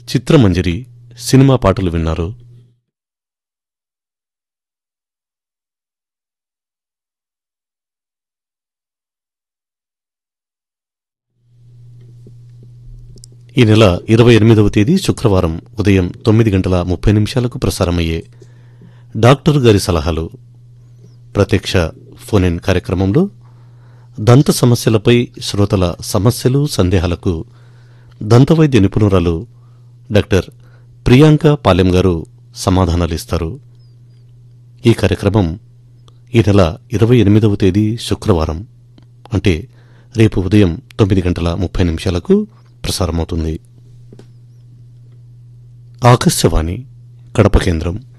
చిత్రమంజరి cinema పాటలు విన్నారు ఈ నెల ఇరవై ఎనిమిదవ తేదీ శుక్రవారం ఉదయం తొమ్మిది గంటల ముప్పై నిమిషాలకు ప్రసారమయ్యే డాక్టర్ గారి సలహాలు ప్రత్యక్ష ఫోన్ ఇన్ కార్యక్రమంలో దంత సమస్యలపై శ్రోతల సమస్యలు సందేహాలకు దంతవైద్య నిపుణురాలు డాక్టర్ ప్రియాంక పాలెం గారు సమాధానాలు ఇస్తారు ఈ కార్యక్రమం ఈ నెల ఇరవై ఎనిమిదవ తేదీ శుక్రవారం అంటే రేపు ఉదయం తొమ్మిది గంటల ముప్పై నిమిషాలకు ప్రసారమవుతుంది ఆకాశవాణి కడప కేంద్రం